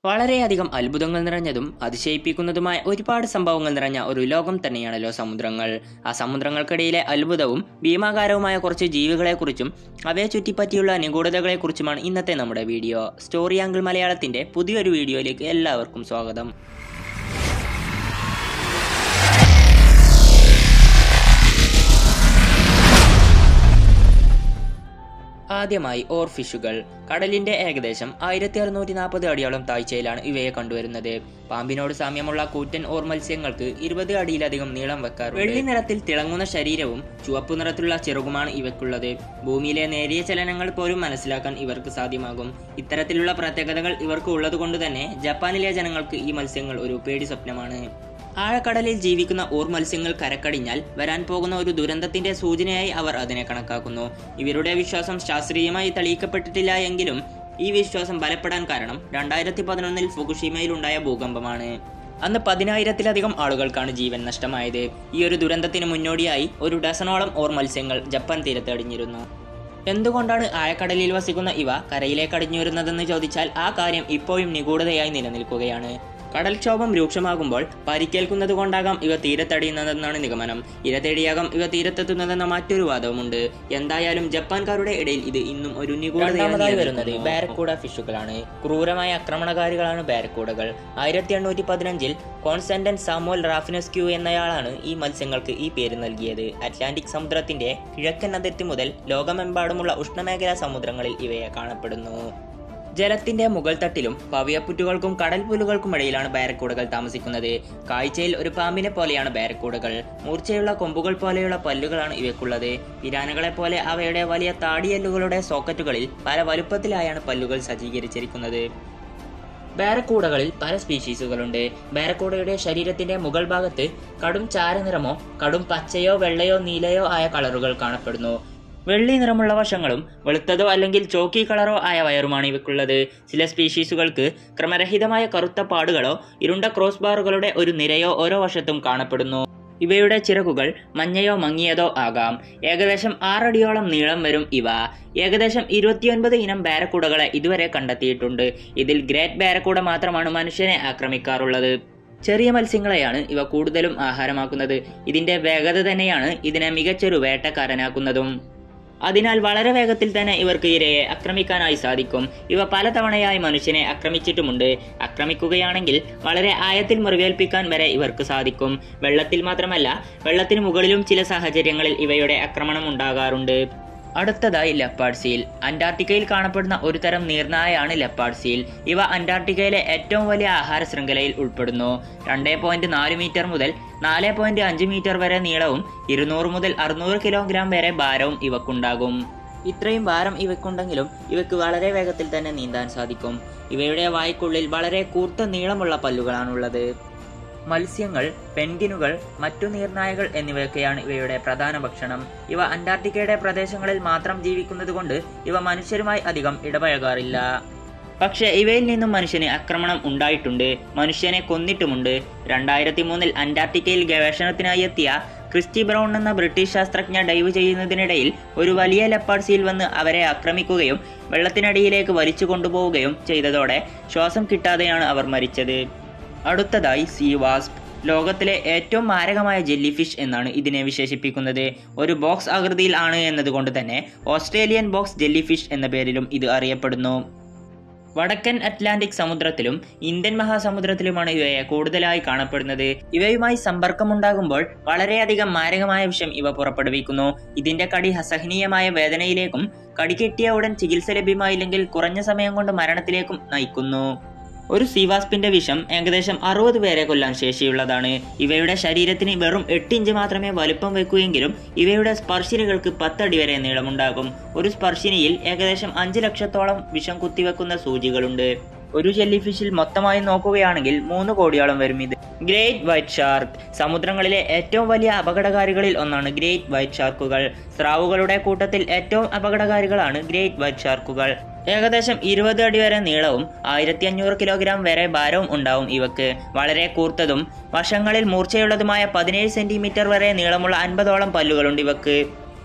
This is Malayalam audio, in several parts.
വളരെയധികം അത്ഭുതങ്ങൾ നിറഞ്ഞതും അതിശയിപ്പിക്കുന്നതുമായ ഒരുപാട് സംഭവങ്ങൾ നിറഞ്ഞ ഒരു ലോകം തന്നെയാണല്ലോ സമുദ്രങ്ങൾ ആ സമുദ്രങ്ങൾക്കിടയിലെ അത്ഭുതവും ഭീമാകാരവുമായ കുറച്ച് ജീവികളെക്കുറിച്ചും അവയെ ചുറ്റിപ്പറ്റിയുള്ള നിഗൂഢതകളെക്കുറിച്ചുമാണ് ഇന്നത്തെ നമ്മുടെ വീഡിയോ സ്റ്റോറി ആംഗിൾ മലയാളത്തിന്റെ പുതിയൊരു വീഡിയോയിലേക്ക് എല്ലാവർക്കും സ്വാഗതം ആദ്യമായി ഓർഫിഷുകൾ കടലിന്റെ ഏകദേശം ആയിരത്തി അറുന്നൂറ്റി നാൽപ്പത് അടിയോളം താഴ്ചയിലാണ് ഇവയെ കണ്ടുവരുന്നത് പാമ്പിനോട് സാമ്യമുള്ള കൂറ്റൻ ഓർ മത്സ്യങ്ങൾക്ക് ഇരുപത് അടിയിലധികം നീളം വെക്കാറുണ്ട് വെള്ളി നിറത്തിൽ തിളങ്ങുന്ന ശരീരവും ചുവപ്പ് നിറത്തിലുള്ള ചിറകുമാണ് ഇവയ്ക്കുള്ളത് ഭൂമിയിലെ നേരിയ ചലനങ്ങൾ പോലും മനസ്സിലാക്കാൻ ഇവർക്ക് സാധ്യമാകും ഇത്തരത്തിലുള്ള പ്രത്യേകതകൾ ഇവർക്ക് ഉള്ളതുകൊണ്ട് തന്നെ ജപ്പാനിലെ ജനങ്ങൾക്ക് ഈ മത്സ്യങ്ങൾ ഒരു പേടി സ്വപ്നമാണ് ആഴക്കടലിൽ ജീവിക്കുന്ന ഊർ മത്സ്യങ്ങൾ കരക്കടിഞ്ഞാൽ വരാൻ പോകുന്ന ഒരു ദുരന്തത്തിന്റെ സൂചനയായി അവർ അതിനെ കണക്കാക്കുന്നു ഇവരുടെ വിശ്വാസം ശാസ്ത്രീയമായി തെളിയിക്കപ്പെട്ടിട്ടില്ല എങ്കിലും ഈ വിശ്വാസം ബലപ്പെടാൻ കാരണം രണ്ടായിരത്തി പതിനൊന്നിൽ ഫുകുഷിമയിലുണ്ടായ ഭൂകമ്പമാണ് അന്ന് പതിനായിരത്തിലധികം ആളുകൾക്കാണ് ജീവൻ നഷ്ടമായത് ഈ ഒരു ദുരന്തത്തിന് മുന്നോടിയായി ഒരു ഡസനോളം ഓർ മത്സ്യങ്ങൾ ജപ്പാൻ തീരത്ത് അടിഞ്ഞിരുന്നു എന്തുകൊണ്ടാണ് ആഴക്കടലിൽ വസിക്കുന്ന ഇവ കരയിലേക്ക് അടിഞ്ഞു വരുന്നതെന്ന് ചോദിച്ചാൽ ആ കാര്യം ഇപ്പോഴും നിഗൂഢതയായി നിലനിൽക്കുകയാണ് കടൽക്ഷോഭം രൂക്ഷമാകുമ്പോൾ പരിക്കേൽക്കുന്നത് കൊണ്ടാകാം ഇവ തീരത്തടിയുന്നതെന്നാണ് നിഗമനം ഇര തേടിയാകാം ഇവ തീരത്തെത്തുന്നതെന്ന മറ്റൊരു വാദവുമുണ്ട് എന്തായാലും ജപ്പാൻകാരുടെ ഇടയിൽ ഇത് ഇന്നും ഒരു നിഗൂഢതയായി വരുന്നത് ബാരക്കൂഡ ഫിഷുകളാണ് ക്രൂരമായ ആക്രമണകാരികളാണ് ബാരക്കൂടകൾ ആയിരത്തി എണ്ണൂറ്റി പതിനഞ്ചിൽ കോൺസ്റ്റന്റൻ സാമുവൽ റാഫിനസ്ക്യൂ എന്നയാളാണ് ഈ മത്സ്യങ്ങൾക്ക് ഈ പേര് നൽകിയത് അറ്റ്ലാന്റിക് സമുദ്രത്തിന്റെ കിഴക്കൻ അതിർത്തി മുതൽ ലോകമെമ്പാടുമുള്ള ഉഷ്ണമേഖലാ സമുദ്രങ്ങളിൽ ഇവയെ കാണപ്പെടുന്നു ജലത്തിന്റെ മുകൾ തട്ടിലും പവിയപ്പുറ്റുകൾക്കും കടൽ പുല്ലുകൾക്കുമിടയിലാണ് ബാരക്കൂടകൾ താമസിക്കുന്നത് കാഴ്ചയിൽ ഒരു പാമ്പിനെ പോലെയാണ് ബാരക്കൂടകൾ മൂർച്ചയുള്ള കൊമ്പുകൾ പോലെയുള്ള പല്ലുകളാണ് ഇവയ്ക്കുള്ളത് പിരാനകളെ പോലെ അവയുടെ വലിയ താടിയല്ലുകളുടെ സോക്കറ്റുകളിൽ പല വലുപ്പത്തിലായാണ് പല്ലുകൾ സജ്ജീകരിച്ചിരിക്കുന്നത് ബാരക്കൂടകളിൽ പല സ്പീഷീസുകളുണ്ട് ബാരക്കൂടയുടെ ശരീരത്തിന്റെ മുകൾ ഭാഗത്ത് കടും ചാരനിറമോ കടും പച്ചയോ വെള്ളയോ നീലയോ ആയ കളറുകൾ കാണപ്പെടുന്നു വെള്ളി നിറമുള്ള വശങ്ങളും വെളുത്തതോ അല്ലെങ്കിൽ ചോക്കി കളറോ ആയ വയറുമാണ് ഇവയ്ക്കുള്ളത് ചില സ്പീഷീസുകൾക്ക് ക്രമരഹിതമായ കറുത്ത പാടുകളോ ഇരുണ്ട ക്രോസ് ബാറുകളുടെ ഒരു നിരയോ ഓരോ വശത്തും കാണപ്പെടുന്നു ഇവയുടെ ചിറകുകൾ മഞ്ഞയോ മങ്ങിയതോ ആകാം ഏകദേശം ആറടിയോളം നീളം വരും ഇവ ഏകദേശം ഇരുപത്തിയൊൻപത് ഇനം ബാരക്കൂടകളെ ഇതുവരെ കണ്ടെത്തിയിട്ടുണ്ട് ഇതിൽ ഗ്രേറ്റ് ബാരക്കൂട മാത്രമാണ് മനുഷ്യനെ ആക്രമിക്കാറുള്ളത് ചെറിയ മത്സ്യങ്ങളെയാണ് ഇവ കൂടുതലും ആഹാരമാക്കുന്നത് ഇതിന്റെ വേഗത തന്നെയാണ് ഇതിനെ മികച്ചൊരു വേട്ടക്കാരനാക്കുന്നതും അതിനാൽ വളരെ വേഗത്തിൽ തന്നെ ഇവർക്ക് ഇരയെ ആക്രമിക്കാനായി സാധിക്കും ഇവ പലതവണയായി മനുഷ്യനെ ആക്രമിച്ചിട്ടുമുണ്ട് ആക്രമിക്കുകയാണെങ്കിൽ വളരെ ആയത്തിൽ മുറിവേൽപ്പിക്കാൻ വരെ ഇവർക്ക് സാധിക്കും വെള്ളത്തിൽ മാത്രമല്ല വെള്ളത്തിന് മുകളിലും ചില സാഹചര്യങ്ങളിൽ ഇവയുടെ ആക്രമണം ഉണ്ടാകാറുണ്ട് അടുത്തതായി ലെപ്പാഡ് സീൽ അന്റാർട്ടിക്കയിൽ കാണപ്പെടുന്ന ഒരു തരം നീർനായയാണ് ലെപ്പാഡ് സീൽ ഇവ അന്റാർട്ടിക്കയിലെ ഏറ്റവും വലിയ ആഹാര ശൃംഖലയിൽ ഉൾപ്പെടുന്നു രണ്ടേ പോയിന്റ് നാല് മീറ്റർ മുതൽ നാല് പോയിന്റ് അഞ്ച് മീറ്റർ വരെ നീളവും ഇരുന്നൂറ് മുതൽ അറുന്നൂറ് കിലോഗ്രാം വരെ ഭാരവും ഇവക്കുണ്ടാകും ഇത്രയും ഭാരം ഇവയ്ക്കുണ്ടെങ്കിലും ഇവയ്ക്ക് വളരെ വേഗത്തിൽ തന്നെ നീന്താൻ സാധിക്കും ഇവയുടെ വായ്ക്കുള്ളിൽ വളരെ കൂർത്ത നീളമുള്ള പല്ലുകളാണുള്ളത് മത്സ്യങ്ങൾ പെൻഗിനുകൾ മറ്റു നീർനായകൾ എന്നിവയൊക്കെയാണ് ഇവയുടെ പ്രധാന ഭക്ഷണം ഇവ അന്റാർട്ടിക്കയുടെ പ്രദേശങ്ങളിൽ മാത്രം ജീവിക്കുന്നതുകൊണ്ട് ഇവ മനുഷ്യരുമായി അധികം ഇടപഴകാറില്ല പക്ഷേ ഇവയിൽ നിന്നും മനുഷ്യന് ആക്രമണം ഉണ്ടായിട്ടുണ്ട് മനുഷ്യനെ കൊന്നിട്ടുമുണ്ട് രണ്ടായിരത്തി മൂന്നിൽ അന്റാർട്ടിക്കയിൽ ഗവേഷണത്തിനായി എത്തിയ ക്രിസ്റ്റി ബ്രൗൺ എന്ന ബ്രിട്ടീഷ് ശാസ്ത്രജ്ഞ ഡൈവ് ചെയ്യുന്നതിനിടയിൽ ഒരു വലിയ ലെപ്പാഡ് സീൽ വന്ന് അവരെ ആക്രമിക്കുകയും വെള്ളത്തിനടിയിലേക്ക് വലിച്ചു കൊണ്ടുപോവുകയും ചെയ്തതോടെ ശ്വാസം കിട്ടാതെയാണ് അവർ മരിച്ചത് അടുത്തതായി സീ വാസ്പ് ലോകത്തിലെ ഏറ്റവും മാരകമായ ജെല്ലി ഫിഷ് എന്നാണ് ഇതിനെ വിശേഷിപ്പിക്കുന്നത് ഒരു ബോക്സ് ആകൃതിയിൽ ആണ് എന്നതുകൊണ്ട് തന്നെ ഓസ്ട്രേലിയൻ ബോക്സ് ജെല്ലി ഫിഷ് എന്ന പേരിലും ഇത് അറിയപ്പെടുന്നു വടക്കൻ അറ്റ്ലാന്റിക് സമുദ്രത്തിലും ഇന്ത്യൻ മഹാസമുദ്രത്തിലുമാണ് ഇവയെ കൂടുതലായി കാണപ്പെടുന്നത് ഇവയുമായി സമ്പർക്കമുണ്ടാകുമ്പോൾ വളരെയധികം മാരകമായ വിഷം ഇവ പുറപ്പെടുവിക്കുന്നു ഇതിന്റെ കടി അസഹനീയമായ വേദനയിലേക്കും കടി കിട്ടിയ ഉടൻ ചികിത്സ ലഭ്യമായില്ലെങ്കിൽ കുറഞ്ഞ സമയം കൊണ്ട് മരണത്തിലേക്കും നയിക്കുന്നു ഒരു സീവാസ്പിന്റെ വിഷം ഏകദേശം അറുപത് പേരെ കൊല്ലാൻ ശേഷിയുള്ളതാണ് ഇവയുടെ ശരീരത്തിന് വെറും എട്ട് ഇഞ്ച് മാത്രമേ വലുപ്പം വെക്കുകയെങ്കിലും ഇവയുടെ സ്പർശിനികൾക്ക് പത്തടി വരെ നീളമുണ്ടാകും ഒരു സ്പർശിനിയിൽ ഏകദേശം അഞ്ച് ലക്ഷത്തോളം വിഷം കുത്തിവെക്കുന്ന സൂചികളുണ്ട് ഒരു ജെല്ലി ഫിഷിൽ മൊത്തമായി നോക്കുകയാണെങ്കിൽ മൂന്ന് കോടിയോളം വരും ഇത് ഗ്രേറ്റ് വൈറ്റ് ഷാർക്ക് സമുദ്രങ്ങളിലെ ഏറ്റവും വലിയ അപകടകാരികളിൽ ഒന്നാണ് ഗ്രേറ്റ് വൈറ്റ് ഷാർക്കുകൾ സ്രാവുകളുടെ കൂട്ടത്തിൽ ഏറ്റവും അപകടകാരികളാണ് ഗ്രേറ്റ് വൈറ്റ് ഷാർക്കുകൾ ഏകദേശം ഇരുപത് അടി വരെ നീളവും ആയിരത്തി അഞ്ഞൂറ് കിലോഗ്രാം വരെ ഭാരവും ഉണ്ടാവും ഇവക്ക് വളരെ കൂർത്തതും വശങ്ങളിൽ മൂർച്ചയുള്ളതുമായ പതിനേഴ് സെന്റിമീറ്റർ വരെ നീളമുള്ള അൻപതോളം പല്ലുകളുണ്ട് ഇവക്ക്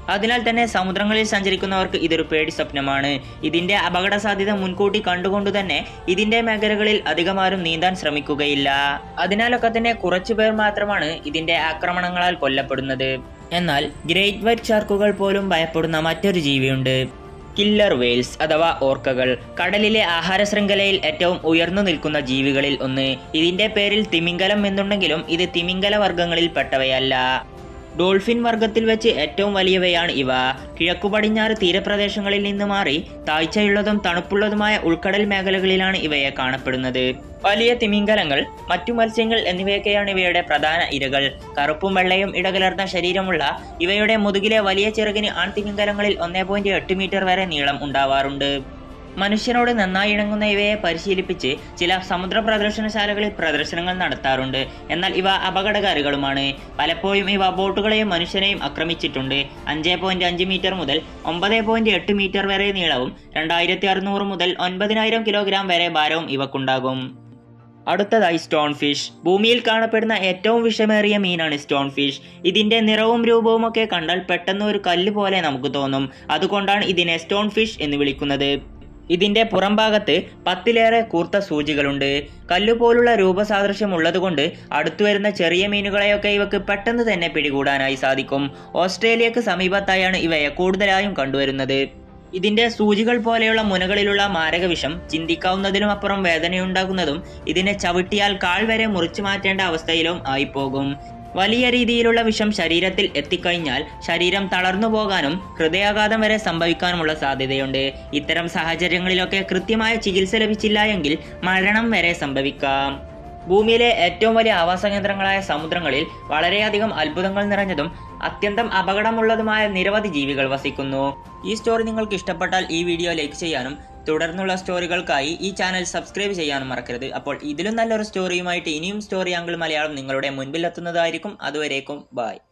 അതിനാൽ തന്നെ സമുദ്രങ്ങളിൽ സഞ്ചരിക്കുന്നവർക്ക് ഇതൊരു പേടി സ്വപ്നമാണ് ഇതിന്റെ അപകട സാധ്യത മുൻകൂട്ടി കണ്ടുകൊണ്ട് തന്നെ ഇതിന്റെ മേഖലകളിൽ അധികമാരും നീന്താൻ ശ്രമിക്കുകയില്ല അതിനാലൊക്കെ തന്നെ കുറച്ചു പേർ മാത്രമാണ് ഇതിന്റെ ആക്രമണങ്ങളാൽ കൊല്ലപ്പെടുന്നത് എന്നാൽ ഗ്രേറ്റ് വൈറ്റ് ഷാർക്കുകൾ പോലും ഭയപ്പെടുന്ന മറ്റൊരു ജീവിയുണ്ട് കില്ലർ വെയിൽസ് അഥവാ ഓർക്കകൾ കടലിലെ ആഹാര ശൃംഖലയിൽ ഏറ്റവും ഉയർന്നു നിൽക്കുന്ന ജീവികളിൽ ഒന്ന് ഇതിന്റെ പേരിൽ തിമിംഗലം എന്നുണ്ടെങ്കിലും ഇത് തിമിംഗല വർഗങ്ങളിൽ പെട്ടവയല്ല ഡോൾഫിൻ വർഗത്തിൽ വെച്ച് ഏറ്റവും വലിയവയാണ് ഇവ കിഴക്കു പടിഞ്ഞാറ് തീരപ്രദേശങ്ങളിൽ നിന്ന് മാറി താഴ്ചയുള്ളതും തണുപ്പുള്ളതുമായ ഉൾക്കടൽ മേഖലകളിലാണ് ഇവയെ കാണപ്പെടുന്നത് വലിയ തിമിംഗലങ്ങൾ മറ്റു മത്സ്യങ്ങൾ എന്നിവയൊക്കെയാണ് ഇവയുടെ പ്രധാന ഇരകൾ കറുപ്പും വെള്ളയും ഇടകലർന്ന ശരീരമുള്ള ഇവയുടെ മുതുകിലെ വലിയ ചിറകിന് ആൺതിമിംഗലങ്ങളിൽ ഒന്നേ പോയിന്റ് എട്ട് മീറ്റർ വരെ നീളം ഉണ്ടാവാറുണ്ട് മനുഷ്യനോട് നന്നായി ഇണങ്ങുന്ന ഇവയെ പരിശീലിപ്പിച്ച് ചില സമുദ്ര പ്രദർശനശാലകളിൽ പ്രദർശനങ്ങൾ നടത്താറുണ്ട് എന്നാൽ ഇവ അപകടകാരികളുമാണ് പലപ്പോഴും ഇവ ബോട്ടുകളെയും മനുഷ്യനെയും ആക്രമിച്ചിട്ടുണ്ട് അഞ്ച് പോയിന്റ് അഞ്ച് മീറ്റർ മുതൽ ഒമ്പത് പോയിന്റ് എട്ട് മീറ്റർ വരെ നീളവും രണ്ടായിരത്തി അറുന്നൂറ് മുതൽ ഒൻപതിനായിരം കിലോഗ്രാം വരെ ഭാരവും ഇവക്കുണ്ടാകും അടുത്തതായി സ്റ്റോൺ ഫിഷ് ഭൂമിയിൽ കാണപ്പെടുന്ന ഏറ്റവും വിഷമേറിയ മീനാണ് സ്റ്റോൺ ഫിഷ് ഇതിന്റെ നിറവും രൂപവും ഒക്കെ കണ്ടാൽ പെട്ടെന്ന് ഒരു കല്ല് പോലെ നമുക്ക് തോന്നും അതുകൊണ്ടാണ് ഇതിനെ സ്റ്റോൺ ഫിഷ് എന്ന് വിളിക്കുന്നത് ഇതിന്റെ പുറംഭാഗത്ത് പത്തിലേറെ കൂർത്ത സൂചികളുണ്ട് കല്ലുപോലുള്ള രൂപസാദൃശ്യം ഉള്ളതുകൊണ്ട് അടുത്തു വരുന്ന ചെറിയ മീനുകളെയൊക്കെ ഇവക്ക് പെട്ടെന്ന് തന്നെ പിടികൂടാനായി സാധിക്കും ഓസ്ട്രേലിയക്ക് സമീപത്തായാണ് ഇവയെ കൂടുതലായും കണ്ടുവരുന്നത് ഇതിന്റെ സൂചികൾ പോലെയുള്ള മുനകളിലുള്ള മാരകവിഷം ചിന്തിക്കാവുന്നതിനും അപ്പുറം വേദനയുണ്ടാകുന്നതും ഇതിനെ ചവിട്ടിയാൽ കാൽ വരെ മുറിച്ചു മാറ്റേണ്ട അവസ്ഥയിലും ആയിപ്പോകും വലിയ രീതിയിലുള്ള വിഷം ശരീരത്തിൽ എത്തിക്കഴിഞ്ഞാൽ ശരീരം തളർന്നു പോകാനും ഹൃദയാഘാതം വരെ സംഭവിക്കാനുമുള്ള സാധ്യതയുണ്ട് ഇത്തരം സാഹചര്യങ്ങളിലൊക്കെ കൃത്യമായ ചികിത്സ ലഭിച്ചില്ല എങ്കിൽ മരണം വരെ സംഭവിക്കാം ഭൂമിയിലെ ഏറ്റവും വലിയ ആവാസ കേന്ദ്രങ്ങളായ സമുദ്രങ്ങളിൽ വളരെയധികം അത്ഭുതങ്ങൾ നിറഞ്ഞതും അത്യന്തം അപകടമുള്ളതുമായ നിരവധി ജീവികൾ വസിക്കുന്നു ഈ സ്റ്റോറി നിങ്ങൾക്ക് ഇഷ്ടപ്പെട്ടാൽ ഈ വീഡിയോ ലൈക്ക് ചെയ്യാനും തുടർന്നുള്ള സ്റ്റോറികൾക്കായി ഈ ചാനൽ സബ്സ്ക്രൈബ് ചെയ്യാനും മറക്കരുത് അപ്പോൾ ഇതിലും നല്ലൊരു സ്റ്റോറിയുമായിട്ട് ഇനിയും സ്റ്റോറി അങ്കിൾ മലയാളം നിങ്ങളുടെ മുൻപിൽ എത്തുന്നതായിരിക്കും അതുവരേക്കും ബായ്